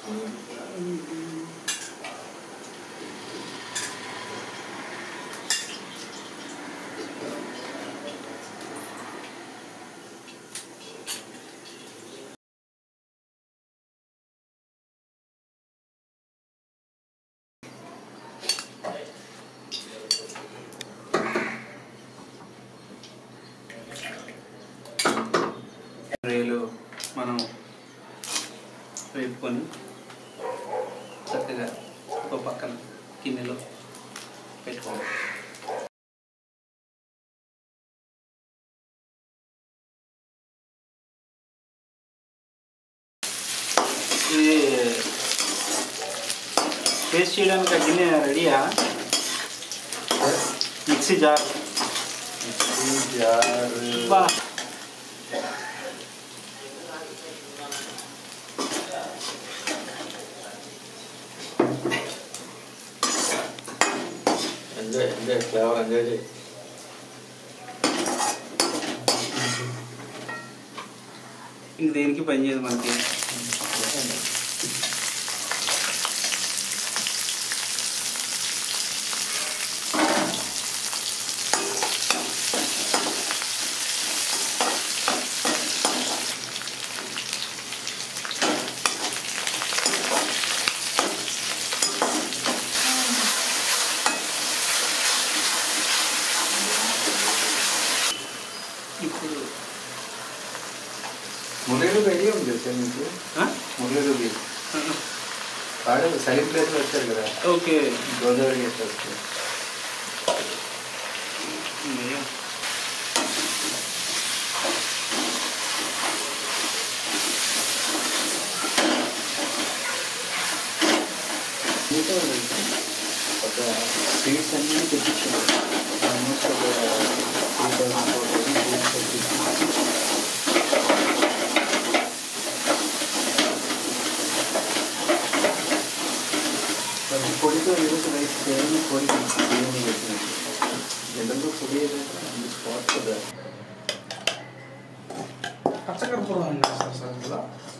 రేలు మనం వేపుకొని చక్కగా ఒక పక్కన గిన్నెలో పెట్టుకోవాలి ఇది పేస్ట్ చేయడానికి ఆ గిన్నె రెడీయా మిక్సీ జార్ బా ఎంజాయ్ ఎంజాయ్ ఫ్లేవర్ ఎంజాయ్ చేయి ఇంక దేనికి పని చేయదు మనకి ఇప్పుడు మురళీలో ఐడియా ఉంది తెలుసా మీకు ఆ? మురళీలోకి వాడు సైడ్ ప్లేస్లో వచ్చారు కదా ఓకే గోదావరి గేట్ వస్తే ఉన్నాయా? మీతో ఒక స్వీట్స్ అన్నీ తెప్పించాను ఆల్మోస్ట్ ఒక three thousand four thousand sweets తెప్పించాను అది పొడితో ఈరోజు రైస్ కేవలం పొడి బిర్యానీ పెట్టినట్టు జనరల్గా పొడి ఏదైనా అందు స్పాట్ కదా పచ్చకర్పూరం వేస్తారు సార్ ఇందులో